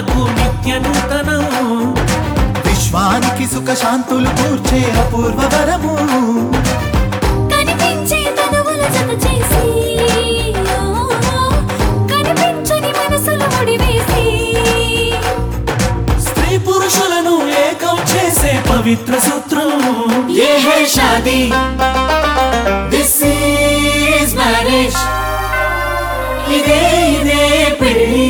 నాకు నిత్య నూతనం విశ్వానికి సుఖ శాంతులు కూర్చే అపూర్వ వరము కనిపించే తనువుల జత చేసి ఓ, కనిపించని మనసులు ముడివేసి స్త్రీ పురుషులను ఏకం చేసే పవిత్ర సూత్రం ఏ హై షాదీ దిస్ ఈజ్ మ్యారేజ్ ఇదే ఇదే పెళ్ళి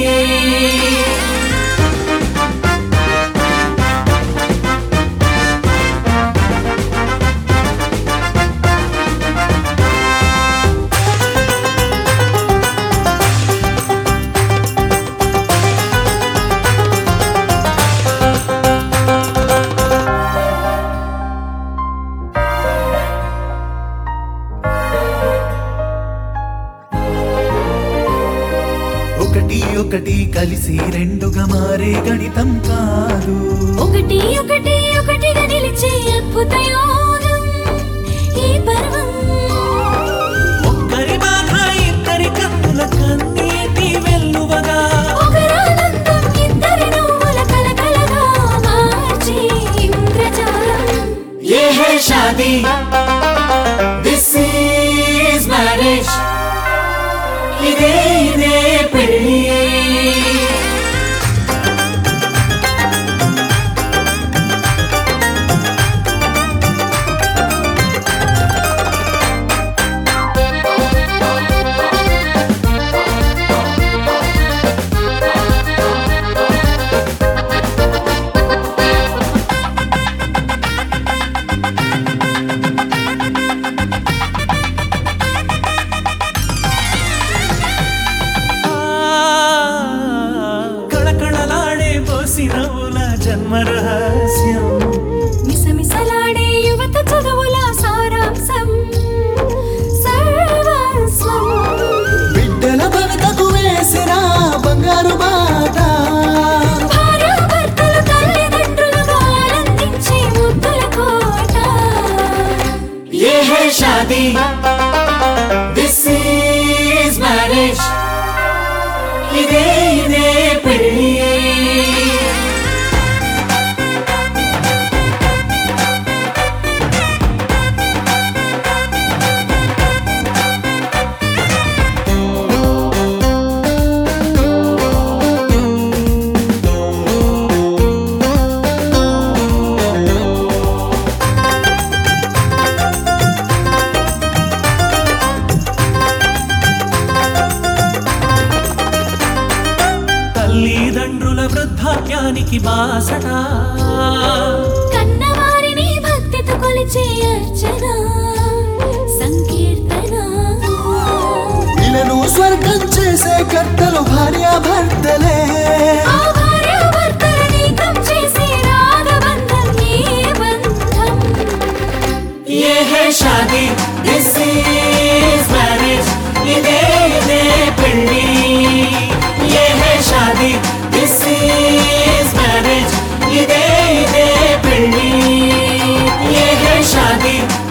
ఒకటి ఒకటి కలిసి రెండుగా మారే గణితం కాదు ఒకటి ఒకటి ఒకటిగా నిలిచే అద్భుత యోగం ఈ పర్వం ఒక్కరి బాధ ఇద్దరి కన్నుల కన్నీటి వెల్లువగా ఒకరానందం ఇద్దరి నవ్వుల కలకలగా మార్చి ఇంద్రజాలం ఏ హై షాదీ దిస్ ఈజ్ మ్యారేజ్ ఇదే ఇదే పెళ్ళి కళకళలాడే పోసి నవ్వుల జన్మ రహస్యం మిసమిసలాడే యువత చదువుల సారాంశం సర్వస్వం బిడ్డల బతుకకు వేసిన బంగారు బాట భార్యాభర్తలు తల్లిదండ్రులుగా ఆనందించే ముద్దుల కోట ఏ హై షాదీ దిస్ ఈజ్ మ్యారేజ్ ఇదే ఇదే పెళ్ళి తల్లిదండ్రుల వృద్ధాప్యానికి బాసట కన్నవారిని భక్తితో కొలిచే అర్చన సంకీర్తన ఇలను స్వర్గం చేసే కర్తలు భార్యాభర్తలే ఆ భార్యాభర్తల నీకం చేసే రాగబంధం ఈ బంధం ये है शादी दिस इज मैरिज इदे इदे పెళ్ళి ये है शादी दिस इज मैरिज इदे इदे పెళ్ళి ये है शादी